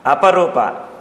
ಅಪರೂಪ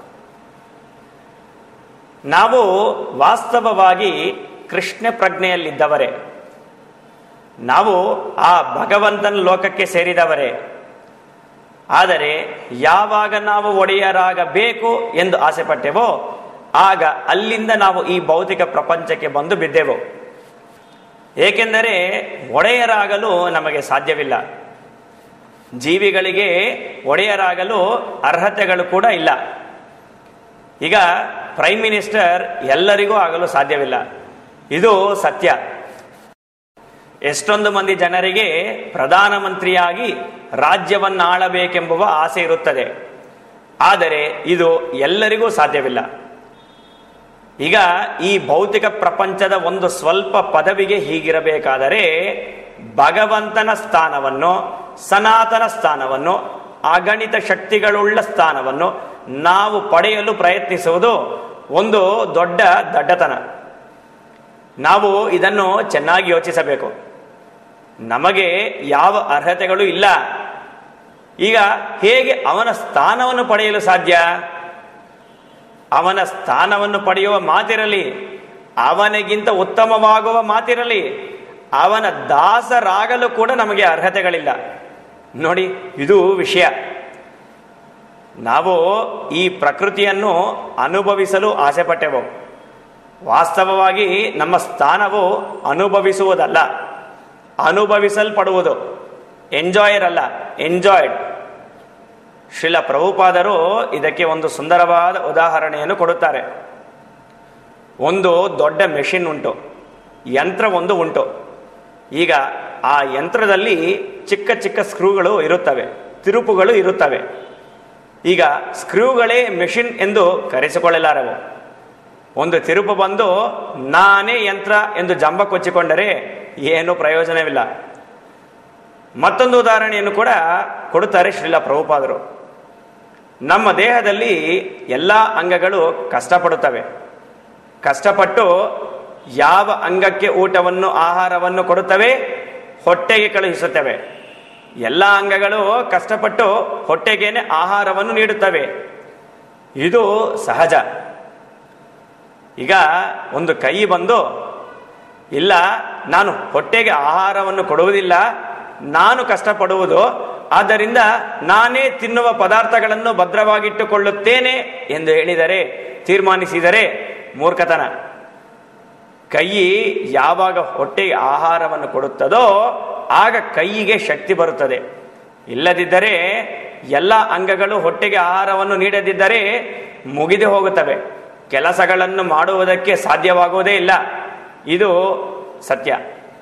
ನಾವು ವಾಸ್ತವವಾಗಿ ಕೃಷ್ಣ ಪ್ರಜ್ಞೆಯಲ್ಲಿದ್ದವರೇ ನಾವು ಆ ಭಗವಂತನ ಲೋಕಕ್ಕೆ ಸೇರಿದವರೇ ಆದರೆ ಯಾವಾಗ ನಾವು ಒಡೆಯರಾಗಬೇಕು ಎಂದು ಆಸೆ ಪಟ್ಟೆವೋ ಆಗ ಅಲ್ಲಿಂದ ನಾವು ಈ ಭೌತಿಕ ಪ್ರಪಂಚಕ್ಕೆ ಬಂದು ಬಿದ್ದೆವು ಏಕೆಂದರೆ ಒಡೆಯರಾಗಲು ನಮಗೆ ಸಾಧ್ಯವಿಲ್ಲ ಜೀವಿಗಳಿಗೆ ಒಡೆಯರಾಗಲು ಅರ್ಹತೆಗಳು ಕೂಡ ಇಲ್ಲ ಈಗ ಪ್ರೈಮ್ ಮಿನಿಸ್ಟರ್ ಎಲ್ಲರಿಗೂ ಆಗಲು ಸಾಧ್ಯವಿಲ್ಲ ಇದು ಸತ್ಯ ಎಷ್ಟೊಂದು ಮಂದಿ ಜನರಿಗೆ ಪ್ರಧಾನಮಂತ್ರಿಯಾಗಿ ರಾಜ್ಯವನ್ನು ಆಳಬೇಕೆಂಬುವ ಆಸೆ ಇರುತ್ತದೆ ಆದರೆ ಇದು ಎಲ್ಲರಿಗೂ ಸಾಧ್ಯವಿಲ್ಲ ಈಗ ಈ ಭೌತಿಕ ಪ್ರಪಂಚದ ಒಂದು ಸ್ವಲ್ಪ ಪದವಿಗೆ ಹೀಗಿರಬೇಕಾದರೆ ಭಗವಂತನ ಸ್ಥಾನವನ್ನು ಸನಾತನ ಸ್ಥಾನವನ್ನು ಅಗಣಿತ ಶಕ್ತಿಗಳುಳ್ಳ ಸ್ಥಾನವನ್ನು ನಾವು ಪಡೆಯಲು ಪ್ರಯತ್ನಿಸುವುದು ಒಂದು ದೊಡ್ಡ ದಡ್ಡತನ ನಾವು ಇದನ್ನು ಚೆನ್ನಾಗಿ ಯೋಚಿಸಬೇಕು ನಮಗೆ ಯಾವ ಅರ್ಹತೆಗಳು ಇಲ್ಲ ಈಗ ಹೇಗೆ ಅವನ ಸ್ಥಾನವನ್ನು ಪಡೆಯಲು ಸಾಧ್ಯ ಅವನ ಸ್ಥಾನವನ್ನು ಪಡೆಯುವ ಮಾತಿರಲಿ ಅವನಿಗಿಂತ ಉತ್ತಮವಾಗುವ ಮಾತಿರಲಿ ಅವನ ದಾಸರಾಗಲು ಕೂಡ ನಮಗೆ ಅರ್ಹತೆಗಳಿಲ್ಲ ನೋಡಿ ಇದು ವಿಷಯ ನಾವು ಈ ಪ್ರಕೃತಿಯನ್ನು ಅನುಭವಿಸಲು ಆಸೆ ಪಟ್ಟೆವು ವಾಸ್ತವವಾಗಿ ನಮ್ಮ ಸ್ಥಾನವು ಅನುಭವಿಸುವುದಲ್ಲ ಅನುಭವಿಸಲ್ಪಡುವುದು ಎಂಜಾಯರ್ ಅಲ್ಲ ಎಂಜಾಯ್ಡ್ ಶ್ರೀಲ ಪ್ರಭುಪಾದರು ಇದಕ್ಕೆ ಒಂದು ಸುಂದರವಾದ ಉದಾಹರಣೆಯನ್ನು ಕೊಡುತ್ತಾರೆ ಒಂದು ದೊಡ್ಡ ಮೆಷಿನ್ ಉಂಟು ಯಂತ್ರ ಒಂದು ಉಂಟು ಈಗ ಆ ಯಂತ್ರದಲ್ಲಿ ಚಿಕ್ಕ ಚಿಕ್ಕ ಸ್ಕ್ರೂಗಳು ಇರುತ್ತವೆ ತಿರುಪುಗಳು ಇರುತ್ತವೆ ಈಗ ಸ್ಕ್ರೂಗಳೇ ಮೆಷಿನ್ ಎಂದು ಕರೆಸಿಕೊಳ್ಳಲಾರವು ಒಂದು ತಿರುಪು ಬಂದು ನಾನೇ ಯಂತ್ರ ಎಂದು ಜಂಬ ಕೊಚ್ಚಿಕೊಂಡರೆ ಏನು ಪ್ರಯೋಜನವಿಲ್ಲ ಮತ್ತೊಂದು ಉದಾಹರಣೆಯನ್ನು ಕೂಡ ಕೊಡುತ್ತಾರೆ ಶ್ರೀಲ ಪ್ರಭುಪಾದರು ನಮ್ಮ ದೇಹದಲ್ಲಿ ಎಲ್ಲ ಅಂಗಗಳು ಕಷ್ಟಪಡುತ್ತವೆ ಕಷ್ಟಪಟ್ಟು ಯಾವ ಅಂಗಕ್ಕೆ ಊಟವನ್ನು ಆಹಾರವನ್ನು ಕೊಡುತ್ತವೆ ಹೊಟ್ಟೆಗೆ ಕಳುಹಿಸುತ್ತವೆ ಎಲ್ಲ ಅಂಗಗಳು ಕಷ್ಟಪಟ್ಟು ಹೊಟ್ಟೆಗೇನೆ ಆಹಾರವನ್ನು ನೀಡುತ್ತವೆ ಇದು ಸಹಜ ಈಗ ಒಂದು ಕೈ ಬಂದು ಇಲ್ಲ ನಾನು ಹೊಟ್ಟೆಗೆ ಆಹಾರವನ್ನು ಕೊಡುವುದಿಲ್ಲ ನಾನು ಕಷ್ಟಪಡುವುದು ಆದ್ದರಿಂದ ನಾನೇ ತಿನ್ನುವ ಪದಾರ್ಥಗಳನ್ನು ಭದ್ರವಾಗಿಟ್ಟುಕೊಳ್ಳುತ್ತೇನೆ ಎಂದು ಹೇಳಿದರೆ ತೀರ್ಮಾನಿಸಿದರೆ ಮೂರ್ಖತನ ಕೈ ಯಾವಾಗ ಹೊಟ್ಟೆಗೆ ಆಹಾರವನ್ನು ಕೊಡುತ್ತದೋ ಆಗ ಕೈಯಿಗೆ ಶಕ್ತಿ ಬರುತ್ತದೆ ಇಲ್ಲದಿದ್ದರೆ ಎಲ್ಲ ಅಂಗಗಳು ಹೊಟ್ಟೆಗೆ ಆಹಾರವನ್ನು ನೀಡದಿದ್ದರೆ ಮುಗಿದು ಹೋಗುತ್ತವೆ ಕೆಲಸಗಳನ್ನು ಮಾಡುವುದಕ್ಕೆ ಸಾಧ್ಯವಾಗುವುದೇ ಇಲ್ಲ ಇದು ಸತ್ಯ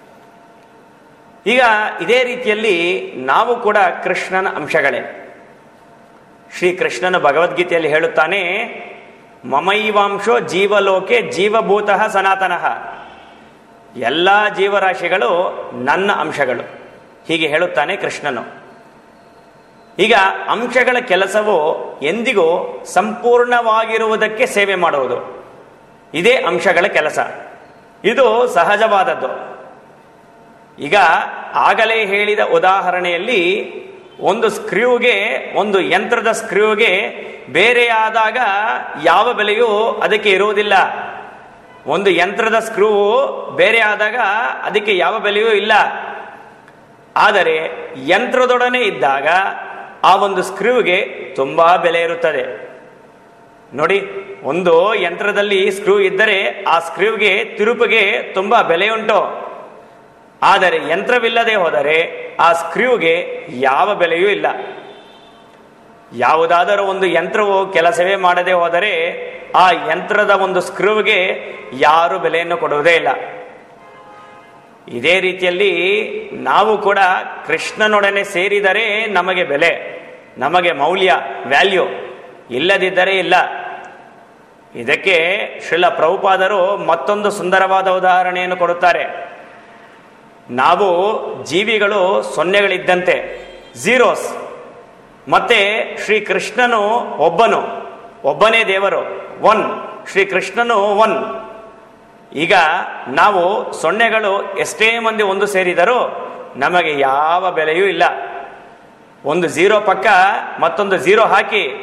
ಈಗ ಇದೇ ರೀತಿಯಲ್ಲಿ ನಾವು ಕೂಡ ಕೃಷ್ಣನ ಅಂಶಗಳೇ ಶ್ರೀ ಕೃಷ್ಣನು ಭಗವದ್ಗೀತೆಯಲ್ಲಿ ಹೇಳುತ್ತಾನೆ ಮಮೈವಾಂಶೋ ಜೀವಲೋಕೆ ಜೀವಭೂತಃ ಸನಾತನಃ ಎಲ್ಲ ಜೀವರಾಶಿಗಳು ನನ್ನ ಅಂಶಗಳು ಹೀಗೆ ಹೇಳುತ್ತಾನೆ ಕೃಷ್ಣನು ಈಗ ಅಂಶಗಳ ಕೆಲಸವು ಎಂದಿಗೂ ಸಂಪೂರ್ಣವಾಗಿರುವುದಕ್ಕೆ ಸೇವೆ ಮಾಡುವುದು ಇದೇ ಅಂಶಗಳ ಕೆಲಸ ಇದು ಸಹಜವಾದದ್ದು ಈಗ ಆಗಲೇ ಹೇಳಿದ ಉದಾಹರಣೆಯಲ್ಲಿ ಒಂದು ಸ್ಕ್ರೂಗೆ ಒಂದು ಯಂತ್ರದ ಸ್ಕ್ರೂಗೆ ಬೇರೆಯಾದಾಗ ಯಾವ ಬೆಲೆಯೂ ಅದಕ್ಕೆ ಇರುವುದಿಲ್ಲ ಒಂದು ಯಂತ್ರದ ಸ್ಕ್ರೂ ಬೇರೆ ಆದಾಗ ಅದಕ್ಕೆ ಯಾವ ಬೆಲೆಯೂ ಇಲ್ಲ ಆದರೆ ಯಂತ್ರದೊಡನೆ ಇದ್ದಾಗ ಆ ಒಂದು ಸ್ಕ್ರೂಗೆ ತುಂಬಾ ಬೆಲೆ ಇರುತ್ತದೆ ನೋಡಿ ಒಂದು ಯಂತ್ರದಲ್ಲಿ ಸ್ಕ್ರೂ ಇದ್ದರೆ ಆ ಸ್ಕ್ರೂಗೆ ತಿರುಪಿಗೆ ತುಂಬಾ ಬೆಲೆ ಉಂಟು ಆದರೆ ಯಂತ್ರವಿಲ್ಲದೆ ಹೋದರೆ ಆ ಸ್ಕ್ರೂಗೆ ಯಾವ ಬೆಲೆಯೂ ಇಲ್ಲ ಯಾವುದಾದರೂ ಒಂದು ಯಂತ್ರವು ಕೆಲಸವೇ ಮಾಡದೆ ಹೋದರೆ ಆ ಯಂತ್ರದ ಒಂದು ಸ್ಕ್ರೂಗೆ ಯಾರು ಬೆಲೆಯನ್ನು ಕೊಡುವುದೇ ಇಲ್ಲ ಇದೇ ರೀತಿಯಲ್ಲಿ ನಾವು ಕೂಡ ಕೃಷ್ಣನೊಡನೆ ಸೇರಿದರೆ ನಮಗೆ ಬೆಲೆ ನಮಗೆ ಮೌಲ್ಯ ವ್ಯಾಲ್ಯೂ ಇಲ್ಲದಿದ್ದರೆ ಇಲ್ಲ ಇದಕ್ಕೆ ಶ್ರೀಲ ಪ್ರಭುಪಾದರು ಮತ್ತೊಂದು ಸುಂದರವಾದ ಉದಾಹರಣೆಯನ್ನು ಕೊಡುತ್ತಾರೆ ನಾವು ಜೀವಿಗಳು ಸೊನ್ನೆಗಳಿದ್ದಂತೆ ಝೀರೋಸ್ ಮತ್ತೆ ಶ್ರೀ ಕೃಷ್ಣನು ಒಬ್ಬನು ಒಬ್ಬನೇ ದೇವರು ಒನ್ ಶ್ರೀ ಕೃಷ್ಣನು ಒನ್ ಈಗ ನಾವು ಸೊನ್ನೆಗಳು ಎಷ್ಟೇ ಮಂದಿ ಒಂದು ಸೇರಿದರೂ ನಮಗೆ ಯಾವ ಬೆಲೆಯೂ ಇಲ್ಲ ಒಂದು ಝೀರೋ ಪಕ್ಕ ಮತ್ತೊಂದು ಝೀರೋ ಹಾಕಿ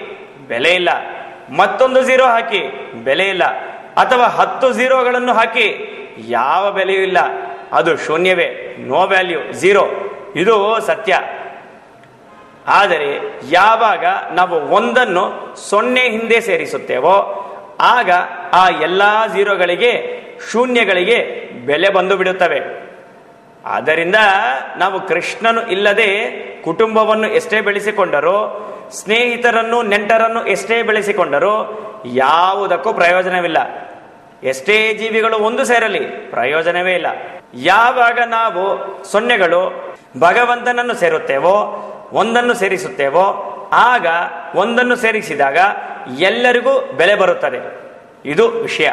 ಬೆಲೆ ಇಲ್ಲ ಮತ್ತೊಂದು ಝೀರೋ ಹಾಕಿ ಬೆಲೆ ಇಲ್ಲ ಅಥವಾ ಹತ್ತು ಝೀರೋಗಳನ್ನು ಹಾಕಿ ಯಾವ ಬೆಲೆಯೂ ಇಲ್ಲ ಅದು ಶೂನ್ಯವೇ ನೋ ವ್ಯಾಲ್ಯೂ ಝೀರೋ ಇದು ಸತ್ಯ ಆದರೆ ಯಾವಾಗ ನಾವು ಒಂದನ್ನು ಸೊನ್ನೆ ಹಿಂದೆ ಸೇರಿಸುತ್ತೇವೋ ಆಗ ಆ ಎಲ್ಲ ಝೀರೋಗಳಿಗೆ ಶೂನ್ಯಗಳಿಗೆ ಬೆಲೆ ಬಂದು ಬಿಡುತ್ತವೆ ಆದ್ದರಿಂದ ನಾವು ಕೃಷ್ಣನು ಇಲ್ಲದೆ ಕುಟುಂಬವನ್ನು ಎಷ್ಟೇ ಬೆಳೆಸಿಕೊಂಡರೂ ಸ್ನೇಹಿತರನ್ನು ನೆಂಟರನ್ನು ಎಷ್ಟೇ ಬೆಳೆಸಿಕೊಂಡರೂ ಯಾವುದಕ್ಕೂ ಪ್ರಯೋಜನವಿಲ್ಲ ಎಷ್ಟೇ ಜೀವಿಗಳು ಒಂದು ಸೇರಲಿ ಪ್ರಯೋಜನವೇ ಇಲ್ಲ ಯಾವಾಗ ನಾವು ಸೊನ್ನೆಗಳು ಭಗವಂತನನ್ನು ಸೇರುತ್ತೇವೋ ಒಂದನ್ನು ಸೇರಿಸುತ್ತೇವೋ ಆಗ ಒಂದನ್ನು ಸೇರಿಸಿದಾಗ ಎಲ್ಲರಿಗೂ ಬೆಲೆ ಬರುತ್ತದೆ ಇದು ವಿಷಯ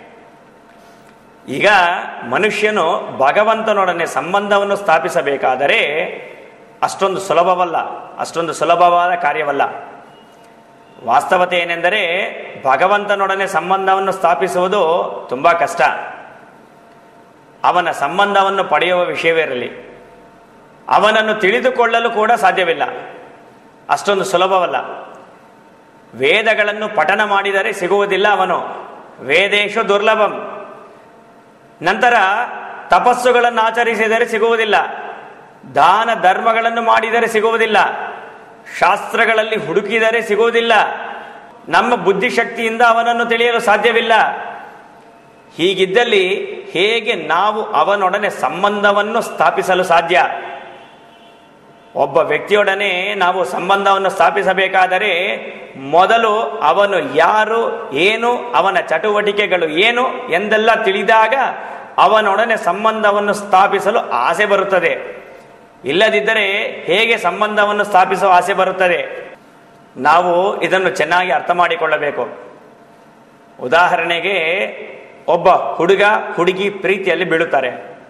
ಈಗ ಮನುಷ್ಯನು ಭಗವಂತನೊಡನೆ ಸಂಬಂಧವನ್ನು ಸ್ಥಾಪಿಸಬೇಕಾದರೆ ಅಷ್ಟೊಂದು ಸುಲಭವಲ್ಲ ಅಷ್ಟೊಂದು ಸುಲಭವಾದ ಕಾರ್ಯವಲ್ಲ ವಾಸ್ತವತೆ ಏನೆಂದರೆ ಭಗವಂತನೊಡನೆ ಸಂಬಂಧವನ್ನು ಸ್ಥಾಪಿಸುವುದು ತುಂಬಾ ಕಷ್ಟ ಅವನ ಸಂಬಂಧವನ್ನು ಪಡೆಯುವ ವಿಷಯವೇ ಇರಲಿ ಅವನನ್ನು ತಿಳಿದುಕೊಳ್ಳಲು ಕೂಡ ಸಾಧ್ಯವಿಲ್ಲ ಅಷ್ಟೊಂದು ಸುಲಭವಲ್ಲ ವೇದಗಳನ್ನು ಪಠನ ಮಾಡಿದರೆ ಸಿಗುವುದಿಲ್ಲ ಅವನು ವೇದೇಶು ದುರ್ಲಭಂ ನಂತರ ತಪಸ್ಸುಗಳನ್ನು ಆಚರಿಸಿದರೆ ಸಿಗುವುದಿಲ್ಲ ದಾನ ಧರ್ಮಗಳನ್ನು ಮಾಡಿದರೆ ಸಿಗುವುದಿಲ್ಲ ಶಾಸ್ತ್ರಗಳಲ್ಲಿ ಹುಡುಕಿದರೆ ಸಿಗುವುದಿಲ್ಲ ನಮ್ಮ ಬುದ್ಧಿಶಕ್ತಿಯಿಂದ ಅವನನ್ನು ತಿಳಿಯಲು ಸಾಧ್ಯವಿಲ್ಲ ಹೀಗಿದ್ದಲ್ಲಿ ಹೇಗೆ ನಾವು ಅವನೊಡನೆ ಸಂಬಂಧವನ್ನು ಸ್ಥಾಪಿಸಲು ಸಾಧ್ಯ ಒಬ್ಬ ವ್ಯಕ್ತಿಯೊಡನೆ ನಾವು ಸಂಬಂಧವನ್ನು ಸ್ಥಾಪಿಸಬೇಕಾದರೆ ಮೊದಲು ಅವನು ಯಾರು ಏನು ಅವನ ಚಟುವಟಿಕೆಗಳು ಏನು ಎಂದೆಲ್ಲ ತಿಳಿದಾಗ ಅವನೊಡನೆ ಸಂಬಂಧವನ್ನು ಸ್ಥಾಪಿಸಲು ಆಸೆ ಬರುತ್ತದೆ ಇಲ್ಲದಿದ್ದರೆ ಹೇಗೆ ಸಂಬಂಧವನ್ನು ಸ್ಥಾಪಿಸುವ ಆಸೆ ಬರುತ್ತದೆ ನಾವು ಇದನ್ನು ಚೆನ್ನಾಗಿ ಅರ್ಥ ಮಾಡಿಕೊಳ್ಳಬೇಕು ಉದಾಹರಣೆಗೆ ಒಬ್ಬ ಹುಡುಗ ಹುಡುಗಿ ಪ್ರೀತಿಯಲ್ಲಿ ಬೀಳುತ್ತಾರೆ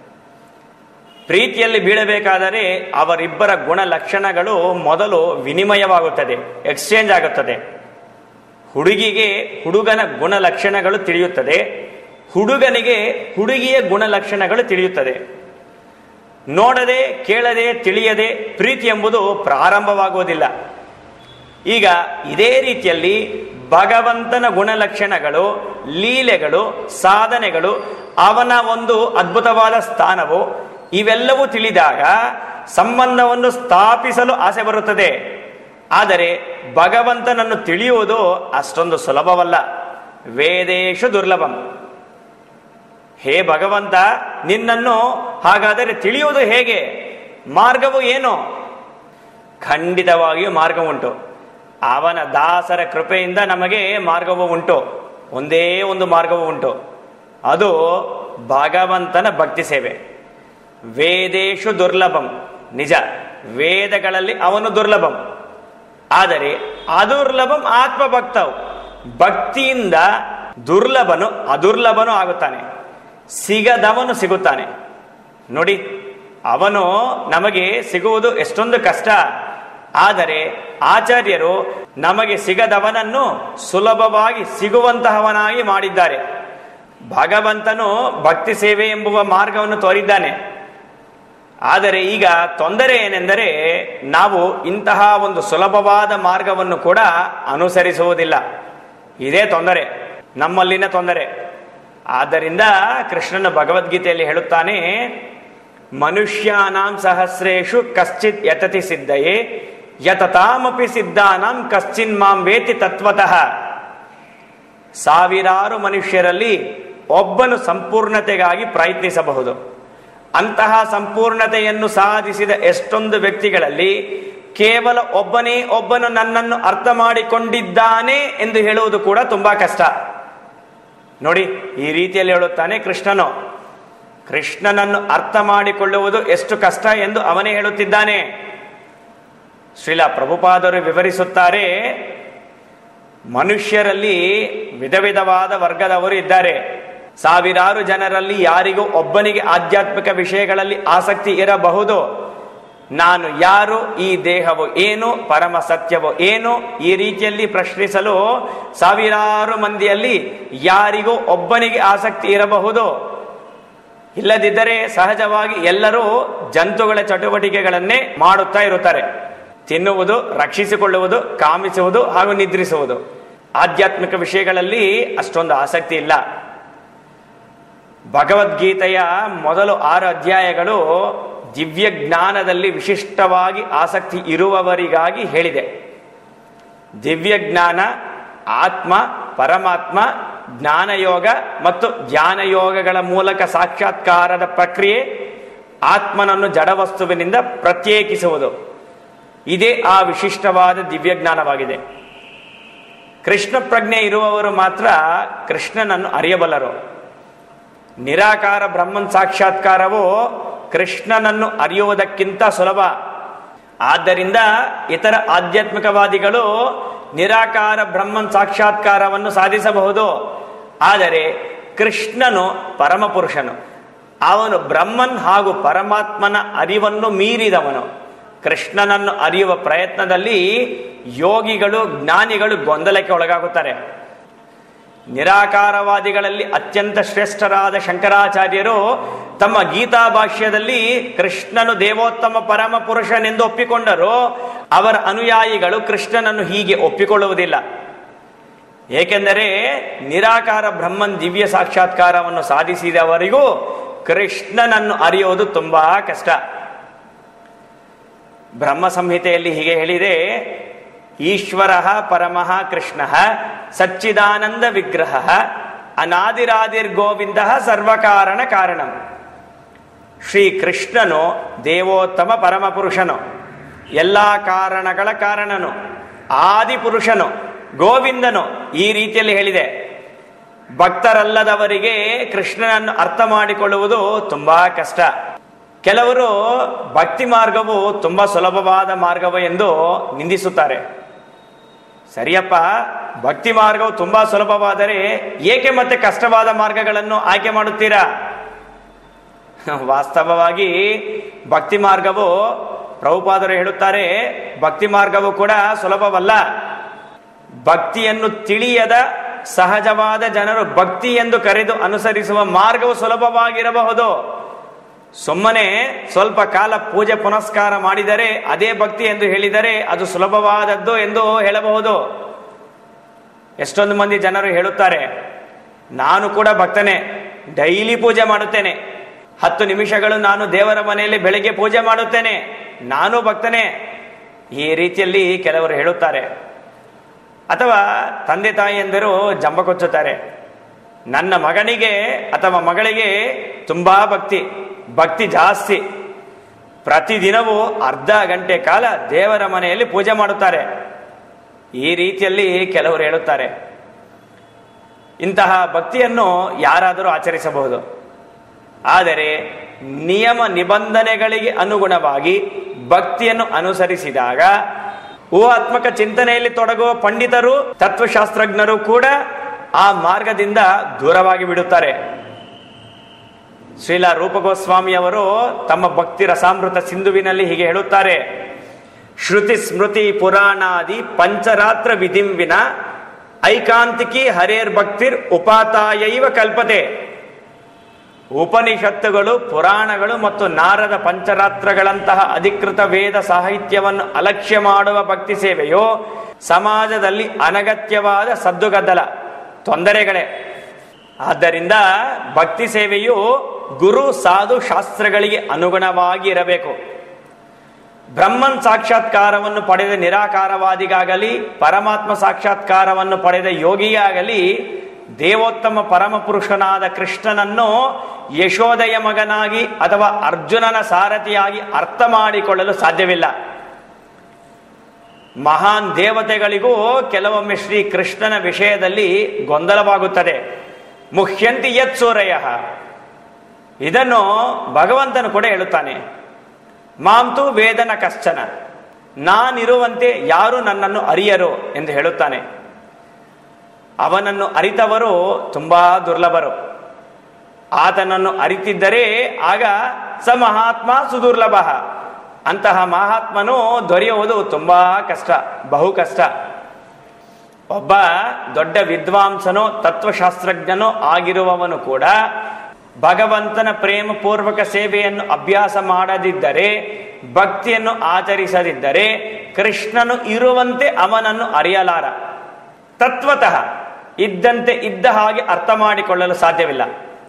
ಪ್ರೀತಿಯಲ್ಲಿ ಬೀಳಬೇಕಾದರೆ ಅವರಿಬ್ಬರ ಗುಣ ಲಕ್ಷಣಗಳು ಮೊದಲು ವಿನಿಮಯವಾಗುತ್ತದೆ ಎಕ್ಸ್ಚೇಂಜ್ ಆಗುತ್ತದೆ ಹುಡುಗಿಗೆ ಹುಡುಗನ ಗುಣಲಕ್ಷಣಗಳು ತಿಳಿಯುತ್ತದೆ ಹುಡುಗನಿಗೆ ಹುಡುಗಿಯ ಗುಣಲಕ್ಷಣಗಳು ತಿಳಿಯುತ್ತದೆ ನೋಡದೆ ಕೇಳದೆ ತಿಳಿಯದೆ ಪ್ರೀತಿ ಎಂಬುದು ಪ್ರಾರಂಭವಾಗುವುದಿಲ್ಲ ಈಗ ಇದೇ ರೀತಿಯಲ್ಲಿ ಭಗವಂತನ ಗುಣಲಕ್ಷಣಗಳು ಲೀಲೆಗಳು ಸಾಧನೆಗಳು ಅವನ ಒಂದು ಅದ್ಭುತವಾದ ಸ್ಥಾನವು ಇವೆಲ್ಲವೂ ತಿಳಿದಾಗ ಸಂಬಂಧವನ್ನು ಸ್ಥಾಪಿಸಲು ಆಸೆ ಬರುತ್ತದೆ ಆದರೆ ಭಗವಂತನನ್ನು ತಿಳಿಯುವುದು ಅಷ್ಟೊಂದು ಸುಲಭವಲ್ಲ ವೇದೇಶು ದುರ್ಲಭಂ ಹೇ ಭಗವಂತ ನಿನ್ನನ್ನು ಹಾಗಾದರೆ ತಿಳಿಯುವುದು ಹೇಗೆ ಮಾರ್ಗವು ಏನು ಖಂಡಿತವಾಗಿಯೂ ಮಾರ್ಗ ಉಂಟು ಅವನ ದಾಸರ ಕೃಪೆಯಿಂದ ನಮಗೆ ಮಾರ್ಗವು ಉಂಟು ಒಂದೇ ಒಂದು ಮಾರ್ಗವು ಉಂಟು ಅದು ಭಗವಂತನ ಭಕ್ತಿ ಸೇವೆ ವೇದೇಶು ದುರ್ಲಭಂ ನಿಜ ವೇದಗಳಲ್ಲಿ ಅವನು ದುರ್ಲಭಂ ಆದರೆ ಅದುರ್ಲಭಂ ಆತ್ಮಭಕ್ತವು ಭಕ್ತಿಯಿಂದ ದುರ್ಲಭನು ಅದುರ್ಲಭನು ಆಗುತ್ತಾನೆ ಸಿಗದವನು ಸಿಗುತ್ತಾನೆ ನೋಡಿ ಅವನು ನಮಗೆ ಸಿಗುವುದು ಎಷ್ಟೊಂದು ಕಷ್ಟ ಆದರೆ ಆಚಾರ್ಯರು ನಮಗೆ ಸಿಗದವನನ್ನು ಸುಲಭವಾಗಿ ಸಿಗುವಂತಹವನಾಗಿ ಮಾಡಿದ್ದಾರೆ ಭಗವಂತನು ಭಕ್ತಿ ಸೇವೆ ಎಂಬುವ ಮಾರ್ಗವನ್ನು ತೋರಿದ್ದಾನೆ ಆದರೆ ಈಗ ತೊಂದರೆ ಏನೆಂದರೆ ನಾವು ಇಂತಹ ಒಂದು ಸುಲಭವಾದ ಮಾರ್ಗವನ್ನು ಕೂಡ ಅನುಸರಿಸುವುದಿಲ್ಲ ಇದೇ ತೊಂದರೆ ನಮ್ಮಲ್ಲಿನ ತೊಂದರೆ ಆದ್ದರಿಂದ ಕೃಷ್ಣನ ಭಗವದ್ಗೀತೆಯಲ್ಲಿ ಹೇಳುತ್ತಾನೆ ಮನುಷ್ಯಾನಾಂ ಸಹಸ್ರೇಶು ಕಶ್ಚಿತ್ ಯತತಿ ಸಿದ್ಧಯೇ ಯತತಾಮಪಿ ಸಿದ್ಧಾನಾಂ ಕಶ್ಚಿನ್ ಮಾಂ ವೇತಿ ತತ್ವತಃ ಸಾವಿರಾರು ಮನುಷ್ಯರಲ್ಲಿ ಒಬ್ಬನು ಸಂಪೂರ್ಣತೆಗಾಗಿ ಪ್ರಯತ್ನಿಸಬಹುದು ಅಂತಹ ಸಂಪೂರ್ಣತೆಯನ್ನು ಸಾಧಿಸಿದ ಎಷ್ಟೊಂದು ವ್ಯಕ್ತಿಗಳಲ್ಲಿ ಕೇವಲ ಒಬ್ಬನೇ ಒಬ್ಬನು ನನ್ನನ್ನು ಅರ್ಥ ಮಾಡಿಕೊಂಡಿದ್ದಾನೆ ಎಂದು ಹೇಳುವುದು ಕೂಡ ತುಂಬಾ ಕಷ್ಟ ನೋಡಿ ಈ ರೀತಿಯಲ್ಲಿ ಹೇಳುತ್ತಾನೆ ಕೃಷ್ಣನು ಕೃಷ್ಣನನ್ನು ಅರ್ಥ ಮಾಡಿಕೊಳ್ಳುವುದು ಎಷ್ಟು ಕಷ್ಟ ಎಂದು ಅವನೇ ಹೇಳುತ್ತಿದ್ದಾನೆ ಶ್ರೀಲ ಪ್ರಭುಪಾದರು ವಿವರಿಸುತ್ತಾರೆ ಮನುಷ್ಯರಲ್ಲಿ ವಿಧ ವಿಧವಾದ ವರ್ಗದವರು ಇದ್ದಾರೆ ಸಾವಿರಾರು ಜನರಲ್ಲಿ ಯಾರಿಗೂ ಒಬ್ಬನಿಗೆ ಆಧ್ಯಾತ್ಮಿಕ ವಿಷಯಗಳಲ್ಲಿ ಆಸಕ್ತಿ ಇರಬಹುದು ನಾನು ಯಾರು ಈ ದೇಹವು ಏನು ಪರಮ ಸತ್ಯವು ಏನು ಈ ರೀತಿಯಲ್ಲಿ ಪ್ರಶ್ನಿಸಲು ಸಾವಿರಾರು ಮಂದಿಯಲ್ಲಿ ಯಾರಿಗೂ ಒಬ್ಬನಿಗೆ ಆಸಕ್ತಿ ಇರಬಹುದು ಇಲ್ಲದಿದ್ದರೆ ಸಹಜವಾಗಿ ಎಲ್ಲರೂ ಜಂತುಗಳ ಚಟುವಟಿಕೆಗಳನ್ನೇ ಮಾಡುತ್ತಾ ಇರುತ್ತಾರೆ ತಿನ್ನುವುದು ರಕ್ಷಿಸಿಕೊಳ್ಳುವುದು ಕಾಮಿಸುವುದು ಹಾಗೂ ನಿದ್ರಿಸುವುದು ಆಧ್ಯಾತ್ಮಿಕ ವಿಷಯಗಳಲ್ಲಿ ಅಷ್ಟೊಂದು ಆಸಕ್ತಿ ಇಲ್ಲ ಭಗವದ್ಗೀತೆಯ ಮೊದಲು ಆರು ಅಧ್ಯಾಯಗಳು ದಿವ್ಯ ಜ್ಞಾನದಲ್ಲಿ ವಿಶಿಷ್ಟವಾಗಿ ಆಸಕ್ತಿ ಇರುವವರಿಗಾಗಿ ಹೇಳಿದೆ ದಿವ್ಯ ಜ್ಞಾನ ಆತ್ಮ ಪರಮಾತ್ಮ ಜ್ಞಾನಯೋಗ ಮತ್ತು ಧ್ಯಾನಯೋಗಗಳ ಮೂಲಕ ಸಾಕ್ಷಾತ್ಕಾರದ ಪ್ರಕ್ರಿಯೆ ಆತ್ಮನನ್ನು ಜಡವಸ್ತುವಿನಿಂದ ಪ್ರತ್ಯೇಕಿಸುವುದು ಇದೇ ಆ ವಿಶಿಷ್ಟವಾದ ದಿವ್ಯ ಜ್ಞಾನವಾಗಿದೆ ಕೃಷ್ಣ ಪ್ರಜ್ಞೆ ಇರುವವರು ಮಾತ್ರ ಕೃಷ್ಣನನ್ನು ಅರಿಯಬಲ್ಲರು ನಿರಾಕಾರ ಬ್ರಹ್ಮನ್ ಸಾಕ್ಷಾತ್ಕಾರವು ಕೃಷ್ಣನನ್ನು ಅರಿಯುವುದಕ್ಕಿಂತ ಸುಲಭ ಆದ್ದರಿಂದ ಇತರ ಆಧ್ಯಾತ್ಮಿಕವಾದಿಗಳು ನಿರಾಕಾರ ಬ್ರಹ್ಮನ್ ಸಾಕ್ಷಾತ್ಕಾರವನ್ನು ಸಾಧಿಸಬಹುದು ಆದರೆ ಕೃಷ್ಣನು ಪರಮಪುರುಷನು ಅವನು ಬ್ರಹ್ಮನ್ ಹಾಗೂ ಪರಮಾತ್ಮನ ಅರಿವನ್ನು ಮೀರಿದವನು ಕೃಷ್ಣನನ್ನು ಅರಿಯುವ ಪ್ರಯತ್ನದಲ್ಲಿ ಯೋಗಿಗಳು ಜ್ಞಾನಿಗಳು ಗೊಂದಲಕ್ಕೆ ಒಳಗಾಗುತ್ತಾರೆ ನಿರಾಕಾರವಾದಿಗಳಲ್ಲಿ ಅತ್ಯಂತ ಶ್ರೇಷ್ಠರಾದ ಶಂಕರಾಚಾರ್ಯರು ತಮ್ಮ ಗೀತಾ ಭಾಷ್ಯದಲ್ಲಿ ಕೃಷ್ಣನು ದೇವೋತ್ತಮ ಪರಮ ಪುರುಷನೆಂದು ಒಪ್ಪಿಕೊಂಡರು ಅವರ ಅನುಯಾಯಿಗಳು ಕೃಷ್ಣನನ್ನು ಹೀಗೆ ಒಪ್ಪಿಕೊಳ್ಳುವುದಿಲ್ಲ ಏಕೆಂದರೆ ನಿರಾಕಾರ ಬ್ರಹ್ಮನ್ ದಿವ್ಯ ಸಾಕ್ಷಾತ್ಕಾರವನ್ನು ಸಾಧಿಸಿದವರಿಗೂ ಕೃಷ್ಣನನ್ನು ಅರಿಯುವುದು ತುಂಬಾ ಕಷ್ಟ ಬ್ರಹ್ಮ ಸಂಹಿತೆಯಲ್ಲಿ ಹೀಗೆ ಹೇಳಿದೆ ಈಶ್ವರ ಪರಮಃ ಕೃಷ್ಣ ಸಚ್ಚಿದಾನಂದ ವಿಗ್ರಹ ಅನಾದಿರಾದಿರ್ಗೋವಿಂದ ಸರ್ವಕಾರಣ ಕಾರಣಂ ಶ್ರೀ ಕೃಷ್ಣನು ದೇವೋತ್ತಮ ಪರಮಪುರುಷನು ಎಲ್ಲ ಕಾರಣಗಳ ಕಾರಣನು ಆದಿಪುರುಷನು ಗೋವಿಂದನು ಈ ರೀತಿಯಲ್ಲಿ ಹೇಳಿದೆ ಭಕ್ತರಲ್ಲದವರಿಗೆ ಕೃಷ್ಣನನ್ನು ಅರ್ಥ ಮಾಡಿಕೊಳ್ಳುವುದು ತುಂಬಾ ಕಷ್ಟ ಕೆಲವರು ಭಕ್ತಿ ಮಾರ್ಗವು ತುಂಬಾ ಸುಲಭವಾದ ಮಾರ್ಗವು ಎಂದು ನಿಂದಿಸುತ್ತಾರೆ ಸರಿಯಪ್ಪ ಭಕ್ತಿ ಮಾರ್ಗವು ತುಂಬಾ ಸುಲಭವಾದರೆ ಏಕೆ ಮತ್ತೆ ಕಷ್ಟವಾದ ಮಾರ್ಗಗಳನ್ನು ಆಯ್ಕೆ ಮಾಡುತ್ತೀರಾ ವಾಸ್ತವವಾಗಿ ಭಕ್ತಿ ಮಾರ್ಗವು ಪ್ರಭುಪಾದರು ಹೇಳುತ್ತಾರೆ ಭಕ್ತಿ ಮಾರ್ಗವು ಕೂಡ ಸುಲಭವಲ್ಲ ಭಕ್ತಿಯನ್ನು ತಿಳಿಯದ ಸಹಜವಾದ ಜನರು ಭಕ್ತಿ ಎಂದು ಕರೆದು ಅನುಸರಿಸುವ ಮಾರ್ಗವು ಸುಲಭವಾಗಿರಬಹುದು ಸುಮ್ಮನೆ ಸ್ವಲ್ಪ ಕಾಲ ಪೂಜೆ ಪುನಸ್ಕಾರ ಮಾಡಿದರೆ ಅದೇ ಭಕ್ತಿ ಎಂದು ಹೇಳಿದರೆ ಅದು ಸುಲಭವಾದದ್ದು ಎಂದು ಹೇಳಬಹುದು ಎಷ್ಟೊಂದು ಮಂದಿ ಜನರು ಹೇಳುತ್ತಾರೆ ನಾನು ಕೂಡ ಭಕ್ತನೇ ಡೈಲಿ ಪೂಜೆ ಮಾಡುತ್ತೇನೆ ಹತ್ತು ನಿಮಿಷಗಳು ನಾನು ದೇವರ ಮನೆಯಲ್ಲಿ ಬೆಳಿಗ್ಗೆ ಪೂಜೆ ಮಾಡುತ್ತೇನೆ ನಾನು ಭಕ್ತನೇ ಈ ರೀತಿಯಲ್ಲಿ ಕೆಲವರು ಹೇಳುತ್ತಾರೆ ಅಥವಾ ತಂದೆ ತಾಯಿಯಂದರು ಜಂಬ ಕೊಚ್ಚುತ್ತಾರೆ ನನ್ನ ಮಗನಿಗೆ ಅಥವಾ ಮಗಳಿಗೆ ತುಂಬಾ ಭಕ್ತಿ ಭಕ್ತಿ ಜಾಸ್ತಿ ಪ್ರತಿದಿನವೂ ಅರ್ಧ ಗಂಟೆ ಕಾಲ ದೇವರ ಮನೆಯಲ್ಲಿ ಪೂಜೆ ಮಾಡುತ್ತಾರೆ ಈ ರೀತಿಯಲ್ಲಿ ಕೆಲವರು ಹೇಳುತ್ತಾರೆ ಇಂತಹ ಭಕ್ತಿಯನ್ನು ಯಾರಾದರೂ ಆಚರಿಸಬಹುದು ಆದರೆ ನಿಯಮ ನಿಬಂಧನೆಗಳಿಗೆ ಅನುಗುಣವಾಗಿ ಭಕ್ತಿಯನ್ನು ಅನುಸರಿಸಿದಾಗ ಊಹಾತ್ಮಕ ಚಿಂತನೆಯಲ್ಲಿ ತೊಡಗುವ ಪಂಡಿತರು ತತ್ವಶಾಸ್ತ್ರಜ್ಞರು ಕೂಡ ಆ ಮಾರ್ಗದಿಂದ ದೂರವಾಗಿ ಬಿಡುತ್ತಾರೆ ಶ್ರೀಲಾ ರೂಪಗೋಸ್ವಾಮಿ ಅವರು ತಮ್ಮ ಭಕ್ತಿ ರಸಾಮೃತ ಸಿಂಧುವಿನಲ್ಲಿ ಹೀಗೆ ಹೇಳುತ್ತಾರೆ ಶ್ರುತಿ ಸ್ಮೃತಿ ಪುರಾಣಾದಿ ಪಂಚರಾತ್ರ ವಿಧಿಂವಿನ ಐಕಾಂತಿಕಿ ಹರೇರ್ ಭಕ್ತಿರ್ ಉಪಾತಾಯೈವ ಕಲ್ಪತೆ ಉಪನಿಷತ್ತುಗಳು ಪುರಾಣಗಳು ಮತ್ತು ನಾರದ ಪಂಚರಾತ್ರಗಳಂತಹ ಅಧಿಕೃತ ವೇದ ಸಾಹಿತ್ಯವನ್ನು ಅಲಕ್ಷ್ಯ ಮಾಡುವ ಭಕ್ತಿ ಸೇವೆಯು ಸಮಾಜದಲ್ಲಿ ಅನಗತ್ಯವಾದ ಸದ್ದುಗದ್ದಲ ತೊಂದರೆಗಳೇ ಆದ್ದರಿಂದ ಭಕ್ತಿ ಸೇವೆಯು ಗುರು ಸಾಧು ಶಾಸ್ತ್ರಗಳಿಗೆ ಅನುಗುಣವಾಗಿ ಇರಬೇಕು ಬ್ರಹ್ಮನ್ ಸಾಕ್ಷಾತ್ಕಾರವನ್ನು ಪಡೆದ ನಿರಾಕಾರವಾದಿಗಾಗಲಿ ಪರಮಾತ್ಮ ಸಾಕ್ಷಾತ್ಕಾರವನ್ನು ಪಡೆದ ಯೋಗಿಯಾಗಲಿ ದೇವೋತ್ತಮ ಪರಮಪುರುಷನಾದ ಕೃಷ್ಣನನ್ನು ಯಶೋದಯ ಮಗನಾಗಿ ಅಥವಾ ಅರ್ಜುನನ ಸಾರಥಿಯಾಗಿ ಅರ್ಥ ಮಾಡಿಕೊಳ್ಳಲು ಸಾಧ್ಯವಿಲ್ಲ ಮಹಾನ್ ದೇವತೆಗಳಿಗೂ ಕೆಲವೊಮ್ಮೆ ಶ್ರೀ ಕೃಷ್ಣನ ವಿಷಯದಲ್ಲಿ ಗೊಂದಲವಾಗುತ್ತದೆ ಮುಖ್ಯಂತಿ ಯತ್ ಸೂರಯ ಇದನ್ನು ಭಗವಂತನು ಕೂಡ ಹೇಳುತ್ತಾನೆ ಮಾಂತು ವೇದನ ಕಶ್ಚನ ನಾನಿರುವಂತೆ ಯಾರು ನನ್ನನ್ನು ಅರಿಯರು ಎಂದು ಹೇಳುತ್ತಾನೆ ಅವನನ್ನು ಅರಿತವರು ತುಂಬಾ ದುರ್ಲಭರು ಆತನನ್ನು ಅರಿತಿದ್ದರೆ ಆಗ ಸ ಮಹಾತ್ಮ ಸುದುರ್ಲಭ ಅಂತಹ ಮಹಾತ್ಮನು ದೊರೆಯುವುದು ತುಂಬಾ ಕಷ್ಟ ಬಹು ಕಷ್ಟ ಒಬ್ಬ ದೊಡ್ಡ ವಿದ್ವಾಂಸನೋ ತತ್ವಶಾಸ್ತ್ರಜ್ಞನೋ ಆಗಿರುವವನು ಕೂಡ ಭಗವಂತನ ಪ್ರೇಮ ಪೂರ್ವಕ ಸೇವೆಯನ್ನು ಅಭ್ಯಾಸ ಮಾಡದಿದ್ದರೆ ಭಕ್ತಿಯನ್ನು ಆಚರಿಸದಿದ್ದರೆ ಕೃಷ್ಣನು ಇರುವಂತೆ ಅವನನ್ನು ಅರಿಯಲಾರ ತತ್ವತಃ ಇದ್ದಂತೆ ಇದ್ದ ಹಾಗೆ ಅರ್ಥ ಮಾಡಿಕೊಳ್ಳಲು ಸಾಧ್ಯವಿಲ್ಲ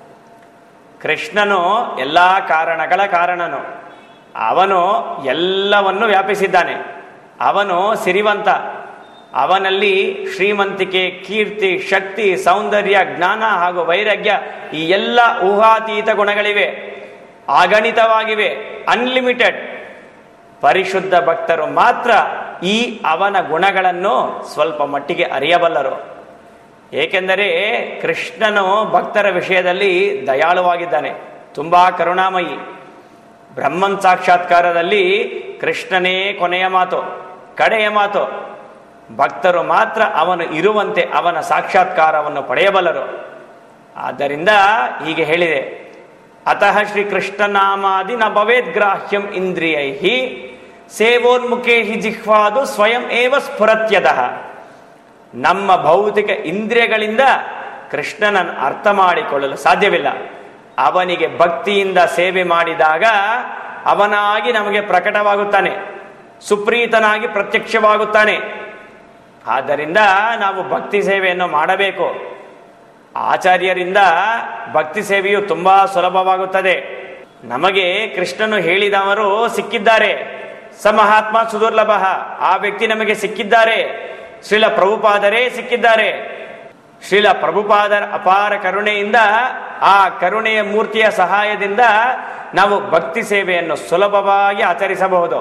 ಕೃಷ್ಣನು ಎಲ್ಲ ಕಾರಣಗಳ ಕಾರಣನು ಅವನು ಎಲ್ಲವನ್ನು ವ್ಯಾಪಿಸಿದ್ದಾನೆ ಅವನು ಸಿರಿವಂತ ಅವನಲ್ಲಿ ಶ್ರೀಮಂತಿಕೆ ಕೀರ್ತಿ ಶಕ್ತಿ ಸೌಂದರ್ಯ ಜ್ಞಾನ ಹಾಗೂ ವೈರಾಗ್ಯ ಈ ಎಲ್ಲ ಊಹಾತೀತ ಗುಣಗಳಿವೆ ಅಗಣಿತವಾಗಿವೆ ಅನ್ಲಿಮಿಟೆಡ್ ಪರಿಶುದ್ಧ ಭಕ್ತರು ಮಾತ್ರ ಈ ಅವನ ಗುಣಗಳನ್ನು ಸ್ವಲ್ಪ ಮಟ್ಟಿಗೆ ಅರಿಯಬಲ್ಲರು ಏಕೆಂದರೆ ಕೃಷ್ಣನು ಭಕ್ತರ ವಿಷಯದಲ್ಲಿ ದಯಾಳುವಾಗಿದ್ದಾನೆ ತುಂಬಾ ಕರುಣಾಮಯಿ ಬ್ರಹ್ಮನ್ ಸಾಕ್ಷಾತ್ಕಾರದಲ್ಲಿ ಕೃಷ್ಣನೇ ಕೊನೆಯ ಮಾತು ಕಡೆಯ ಮಾತು ಭಕ್ತರು ಮಾತ್ರ ಅವನು ಇರುವಂತೆ ಅವನ ಸಾಕ್ಷಾತ್ಕಾರವನ್ನು ಪಡೆಯಬಲ್ಲರು ಆದ್ದರಿಂದ ಹೀಗೆ ಹೇಳಿದೆ ಅತಃ ಶ್ರೀ ಕೃಷ್ಣನಾಮಾದಿ ನ ಭವೇದ್ ಗ್ರಾಹ್ಯಂ ಇಂದ್ರಿಯೈ ಸೇವೋನ್ಮುಖೇ ಹಿ ಜಿಹ್ವಾದು ಸ್ವಯಂ ಏವ ಸ್ಫುರತ್ಯತಃ ನಮ್ಮ ಭೌತಿಕ ಇಂದ್ರಿಯಗಳಿಂದ ಕೃಷ್ಣನನ್ನು ಅರ್ಥ ಮಾಡಿಕೊಳ್ಳಲು ಸಾಧ್ಯವಿಲ್ಲ ಅವನಿಗೆ ಭಕ್ತಿಯಿಂದ ಸೇವೆ ಮಾಡಿದಾಗ ಅವನಾಗಿ ನಮಗೆ ಪ್ರಕಟವಾಗುತ್ತಾನೆ ಸುಪ್ರೀತನಾಗಿ ಪ್ರತ್ಯಕ್ಷವಾಗುತ್ತಾನೆ ಆದ್ದರಿಂದ ನಾವು ಭಕ್ತಿ ಸೇವೆಯನ್ನು ಮಾಡಬೇಕು ಆಚಾರ್ಯರಿಂದ ಭಕ್ತಿ ಸೇವೆಯು ತುಂಬಾ ಸುಲಭವಾಗುತ್ತದೆ ನಮಗೆ ಕೃಷ್ಣನು ಹೇಳಿದವರು ಸಿಕ್ಕಿದ್ದಾರೆ ಸ ಮಹಾತ್ಮ ಸುದುರ್ಲಭ ಆ ವ್ಯಕ್ತಿ ನಮಗೆ ಸಿಕ್ಕಿದ್ದಾರೆ ಶ್ರೀಲ ಪ್ರಭುಪಾದರೇ ಸಿಕ್ಕಿದ್ದಾರೆ ಶ್ರೀಲ ಪ್ರಭುಪಾದರ ಅಪಾರ ಕರುಣೆಯಿಂದ ಆ ಕರುಣೆಯ ಮೂರ್ತಿಯ ಸಹಾಯದಿಂದ ನಾವು ಭಕ್ತಿ ಸೇವೆಯನ್ನು ಸುಲಭವಾಗಿ ಆಚರಿಸಬಹುದು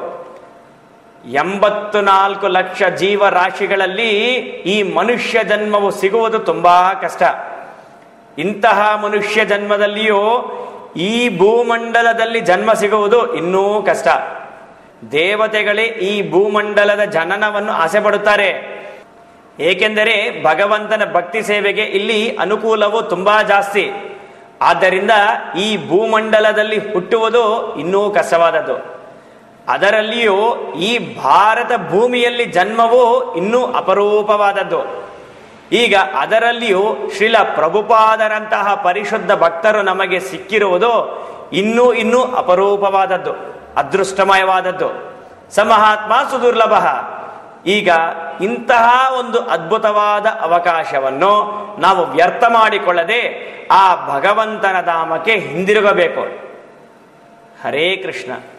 ಎಂಬತ್ತು ನಾಲ್ಕು ಲಕ್ಷ ಜೀವರಾಶಿಗಳಲ್ಲಿ ಈ ಮನುಷ್ಯ ಜನ್ಮವು ಸಿಗುವುದು ತುಂಬಾ ಕಷ್ಟ ಇಂತಹ ಮನುಷ್ಯ ಜನ್ಮದಲ್ಲಿಯೂ ಈ ಭೂಮಂಡಲದಲ್ಲಿ ಜನ್ಮ ಸಿಗುವುದು ಇನ್ನೂ ಕಷ್ಟ ದೇವತೆಗಳೇ ಈ ಭೂಮಂಡಲದ ಜನನವನ್ನು ಆಸೆ ಪಡುತ್ತಾರೆ ಏಕೆಂದರೆ ಭಗವಂತನ ಭಕ್ತಿ ಸೇವೆಗೆ ಇಲ್ಲಿ ಅನುಕೂಲವು ತುಂಬಾ ಜಾಸ್ತಿ ಆದ್ದರಿಂದ ಈ ಭೂಮಂಡಲದಲ್ಲಿ ಹುಟ್ಟುವುದು ಇನ್ನೂ ಕಷ್ಟವಾದದ್ದು ಅದರಲ್ಲಿಯೂ ಈ ಭಾರತ ಭೂಮಿಯಲ್ಲಿ ಜನ್ಮವು ಇನ್ನೂ ಅಪರೂಪವಾದದ್ದು ಈಗ ಅದರಲ್ಲಿಯೂ ಶ್ರೀಲ ಪ್ರಭುಪಾದರಂತಹ ಪರಿಶುದ್ಧ ಭಕ್ತರು ನಮಗೆ ಸಿಕ್ಕಿರುವುದು ಇನ್ನೂ ಇನ್ನೂ ಅಪರೂಪವಾದದ್ದು ಅದೃಷ್ಟಮಯವಾದದ್ದು ಸಮಹಾತ್ಮ ಸುದುರ್ಲಭ ಈಗ ಇಂತಹ ಒಂದು ಅದ್ಭುತವಾದ ಅವಕಾಶವನ್ನು ನಾವು ವ್ಯರ್ಥ ಮಾಡಿಕೊಳ್ಳದೆ ಆ ಭಗವಂತನ ಧಾಮಕ್ಕೆ ಹಿಂದಿರುಗಬೇಕು ಹರೇ ಕೃಷ್ಣ